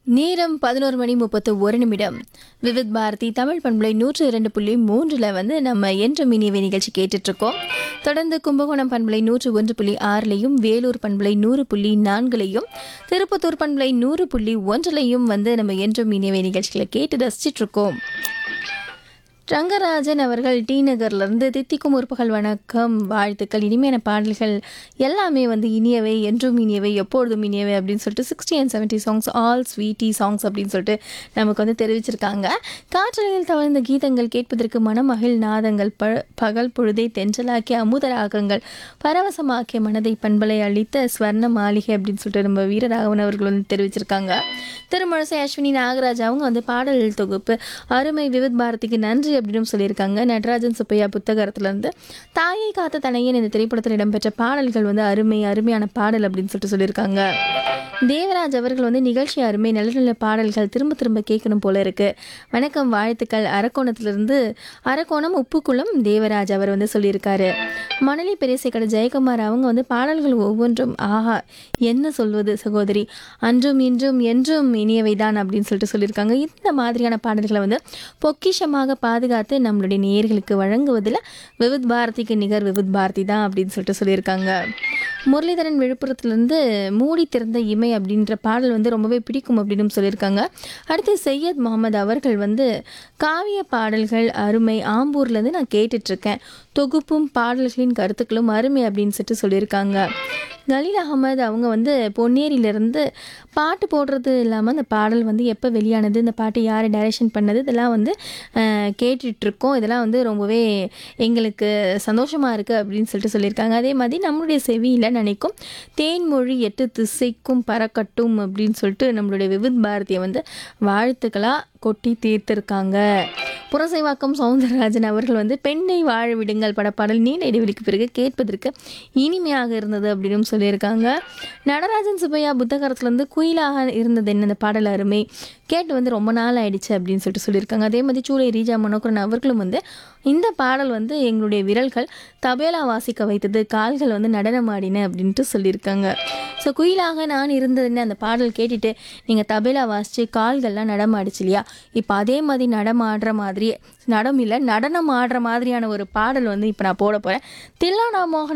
நேரம் பதினோரு மணி முப்பத்து ஒரு நிமிடம் விவித் பாரதி தமிழ் பண்பலை நூற்று இரண்டு புள்ளி மூன்றில் வந்து நம்ம என்ற மினியவை நிகழ்ச்சி கேட்டுட்டு இருக்கோம் தொடர்ந்து கும்பகோணம் பண்பலை நூற்று ஒன்று புள்ளி ஆறுலையும் வேலூர் பண்பலை நூறு புள்ளி நான்குலையும் திருப்பத்தூர் பண்பலை நூறு புள்ளி ஒன்றுலையும் வந்து நம்ம என்ற மினியவை நிகழ்ச்சிகளை கேட்டு ரசிச்சிட்டு இருக்கோம் ரங்கராஜன் அவர்கள் டி நகர்லேருந்து தித்திக்கும் முற்பகல் வணக்கம் வாழ்த்துக்கள் இனிமையான பாடல்கள் எல்லாமே வந்து இனியவை என்றும் இனியவை எப்பொழுதும் இனியவை அப்படின்னு சொல்லிட்டு sixty and seventy songs all sweetie songs அப்படின்னு சொல்லிட்டு நமக்கு வந்து தெரிவிச்சிருக்காங்க காற்றலையில் தவழ்ந்த கீதங்கள் கேட்பதற்கு மனமகிழ் நாதங்கள் ப பகல் பொழுதை தென்றலாக்கிய அமுத ராகங்கள் பரவசமாக்கிய மனதை பண்பலை அளித்த ஸ்வர்ண மாளிகை அப்படின்னு சொல்லிட்டு நம்ம வீரராகவன் அவர்கள் வந்து தெரிவிச்சிருக்காங்க திருமழசை அஸ்வினி நாகராஜ் அவங்க வந்து பாடல் தொகுப்பு அருமை விவித் பாரதிக்கு நன்றி அப்படின்னு சொல்லியிருக்காங்க நடராஜன் சுப்பையா புத்தகத்திலேருந்து தாயை காத்த தனையன் இந்த திரைப்படத்தில் இடம்பெற்ற பாடல்கள் வந்து அருமை அருமையான பாடல் அப்படின்னு சொல்லிட்டு சொல்லியிருக்காங்க தேவராஜ் அவர்கள் வந்து நிகழ்ச்சி அருமை நல்ல நல்ல பாடல்கள் திரும்ப திரும்ப கேட்கணும் போல இருக்கு வணக்கம் வாழ்த்துக்கள் அரக்கோணத்திலிருந்து அரக்கோணம் உப்புக்குளம் தேவராஜ் அவர் வந்து சொல்லியிருக்காரு மணலி பெரியசைக்கடை ஜெயக்குமார் அவங்க வந்து பாடல்கள் ஒவ்வொன்றும் ஆஹா என்ன சொல்வது சகோதரி அன்றும் இன்றும் என்றும் இனியவை தான் அப்படின்னு சொல்லிட்டு சொல்லியிருக்காங்க இந்த மாதிரியான பாடல்களை வந்து பொக்கிஷமாக பாதுகாத்து நம்மளுடைய நேயர்களுக்கு வழங்குவதில் விவித் பாரதிக்கு நிகர் விவித் பாரதி தான் அப்படின்னு சொல்லிட்டு சொல்லியிருக்காங்க முரளிதரன் விழுப்புரத்துலேருந்து மூடி திறந்த இமை அப்படின்ற பாடல் வந்து ரொம்பவே பிடிக்கும் அப்படின்னு சொல்லியிருக்காங்க அடுத்து சையத் முகமது அவர்கள் வந்து காவிய பாடல்கள் அருமை ஆம்பூர்லேருந்து நான் கேட்டுட்ருக்கேன் தொகுப்பும் பாடல்களின் கருத்துக்களும் அருமை அப்படின்னு சொல்லிட்டு சொல்லியிருக்காங்க கலீல் அகமது அவங்க வந்து பொன்னேரியிலேருந்து பாட்டு போடுறது இல்லாமல் அந்த பாடல் வந்து எப்போ வெளியானது இந்த பாட்டு யார் டைரக்ஷன் பண்ணது இதெல்லாம் வந்து அஹ், கேட்டுட்ருக்கோம் இதெல்லாம் வந்து ரொம்பவே எங்களுக்கு சந்தோஷமாக இருக்குது அப்படின்னு சொல்லிட்டு சொல்லியிருக்காங்க அதே மாதிரி நம்மளுடைய செவியில் நினைக்கும் தேன்மொழி எட்டு திசைக்கும் பறக்கட்டும் அப்படின்னு சொல்லிட்டு நம்மளுடைய விவித் பாரதியை வந்து வாழ்த்துக்களாக கொட்டி தீர்த்திருக்காங்க புரசைவாக்கம் சவுந்தரராஜன் அவர்கள் வந்து பெண்ணை வாழ விடுங்கள் படப்பாடல் நீண்ட இடைவெளிக்கு பிறகு கேட்பதற்கு இனிமையாக இருந்தது அப்படின்னு சொல்லியிருக்காங்க நடராஜன் சுப்பையா புத்தகரத்துலேருந்து குயிலாக இருந்தது என்ன இந்த பாடல் அருமை கேட்டு வந்து ரொம்ப நாள் ஆயிடுச்சு அப்படின்னு சொல்லிட்டு சொல்லியிருக்காங்க அதே மாதிரி சூளை ரீஜா மனோகரன் அவர்களும் வந்து இந்த பாடல் வந்து எங்களுடைய விரல்கள் தபேலா வாசிக்க வைத்தது கால்கள் வந்து நடனம் ஆடின அப்படின்ட்டு சொல்லியிருக்காங்க ஸோ குயிலாக நான் இருந்ததுன்னு அந்த பாடல் கேட்டுட்டு நீங்கள் தபேலா வாசித்து கால்கள்லாம் நடமாடிச்சு இல்லையா இப்போ அதே மாதிரி நடமாடுற மாதிரி நடம் இல்லை நடனம் ஆடுற மாதிரியான ஒரு பாடல் வந்து இப்போ நான் போட போகிறேன் தில்லானா மோகன்